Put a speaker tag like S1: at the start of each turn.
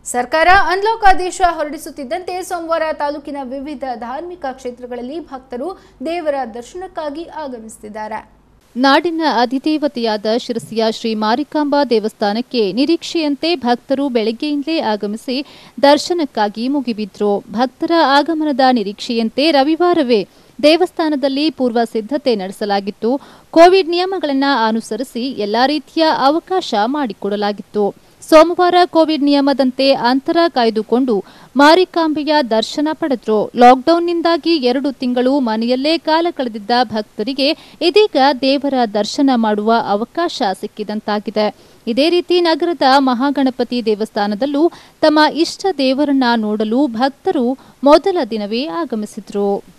S1: ಸರ್ಕಾರ ಅನ್ಲಾಕ್ ಆದೇಶ ಹೊರಡಿಸುತ್ತಿದ್ದಂತೆ ಸೋಮವಾರ ತಾಲೂಕಿನ ವಿವಿಧ ಧಾರ್ಮಿಕ ಕ್ಷೇತ್ರಗಳಲ್ಲಿ ಭಕ್ತರು ದೇವರ ದರ್ಶನಕ್ಕಾಗಿ ಆಗಮಿಸುತ್ತಿದ್ದಾರೆ
S2: ನಾಡಿನ ಅಧಿದೇವತೆಯಾದ ಶಿರಸಿಯ ಶ್ರೀ ಮಾರಿಕಾಂಬಾ ದೇವಸ್ಥಾನಕ್ಕೆ ನಿರೀಕ್ಷೆಯಂತೆ ಭಕ್ತರು ಬೆಳಗ್ಗೆಯಿಂದಲೇ ಆಗಮಿಸಿ ದರ್ಶನಕ್ಕಾಗಿ ಮುಗಿಬಿದ್ರು ಭಕ್ತರ ಆಗಮನದ ನಿರೀಕ್ಷೆಯಂತೆ ರವಿವಾರವೇ ದೇವಸ್ಥಾನದಲ್ಲಿ ಪೂರ್ವ ಸಿದ್ಧತೆ ನಡೆಸಲಾಗಿತ್ತು ಕೋವಿಡ್ ನಿಯಮಗಳನ್ನು ಅನುಸರಿಸಿ ಎಲ್ಲಾ ರೀತಿಯ ಅವಕಾಶ ಮಾಡಿಕೊಡಲಾಗಿತ್ತು ಸೋಮವಾರ ಕೋವಿಡ್ ನಿಯಮದಂತೆ ಅಂತರ ಕಾಯ್ದುಕೊಂಡು ಮಾರಿಕಾಂಬೆಯ ದರ್ಶನ ಪಡೆದ್ರು ಲಾಕ್ಡೌನ್ನಿಂದಾಗಿ ಎರಡು ತಿಂಗಳು ಮನೆಯಲ್ಲೇ ಕಾಲ ಕಳೆದಿದ್ದ ಭಕ್ತರಿಗೆ ಇದೀಗ ದೇವರ ದರ್ಶನ ಮಾಡುವ ಅವಕಾಶ ಸಿಕ್ಕಿದಂತಾಗಿದೆ ಇದೇ ರೀತಿ ನಗರದ ಮಹಾಗಣಪತಿ ದೇವಸ್ಥಾನದಲ್ಲೂ ತಮ್ಮ ಇಷ್ಟ ದೇವರನ್ನ ನೋಡಲು ಭಕ್ತರು ಮೊದಲ ದಿನವೇ ಆಗಮಿಸಿದ್ರು